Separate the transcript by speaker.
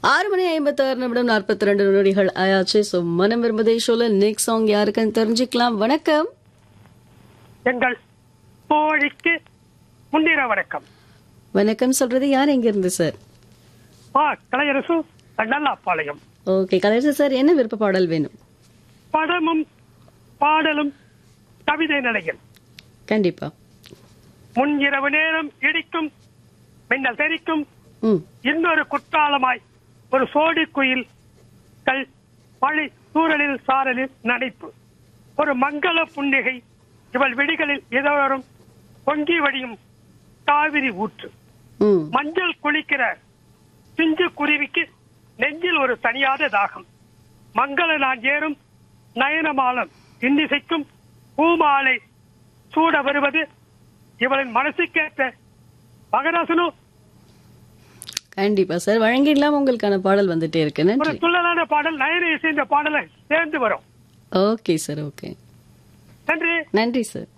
Speaker 1: ஆறு மணி ஐம்பத்தாறு நிமிடம் நாற்பத்தி ரெண்டு நொடிகள் ஆயாச்சு ஸோ மனம் விரும்பதே ஷோல நெக்ஸ்ட் சாங் யாருக்குன்னு தெரிஞ்சுக்கலாம் வணக்கம்
Speaker 2: எங்கள் தோழிக்கு முன்னிர வணக்கம்
Speaker 1: வணக்கம் சொல்றது யார் எங்க இருந்து சார்
Speaker 2: ஆ கலையரசு நல்லாப்பாளையம்
Speaker 1: ஓகே கலைஞர் சார் என்ன விருப்ப பாடல் வேணும்
Speaker 2: படமும் பாடலும் கவிதை நிலையில்
Speaker 1: கண்டிப்பா
Speaker 2: முன் இரவு நேரம் இடிக்கும் மின்னல் தெரிக்கும்
Speaker 1: ம்
Speaker 2: இன்னொரு குற்றாலமாய் ஒரு சோடி குயில் கல் மழை சூழலில் சாரலில் நனைப்பு ஒரு மங்கள புன்னிகை இவள் விழிகளில் இதோறும் பொங்கி வடியும் காவிரி ஊற்று
Speaker 1: ம்
Speaker 2: மஞ்சள் குளிக்கிற பிஞ்சு குருவிக்கு நெஞ்சில் ஒரு தனியாத தாகம் மங்கள நான் ஏறும் நயனமாலம் இன்னிசைக்கும் பூமாலை சூட வருவது இவளின் மனசுக்கேற்ற மகராசனும்
Speaker 1: கண்டிப்பா சார் வழங்கிடலாம் உங்களுக்கான பாடல் வந்துட்டே இருக்கு
Speaker 2: ஒரு
Speaker 1: நன்றி
Speaker 2: துள்ளலான பாடல் நயன இசை இந்த பாடலை சேர்ந்து வரும்
Speaker 1: ஓகே சார் ஓகே
Speaker 2: நன்றி
Speaker 1: நன்றி சார்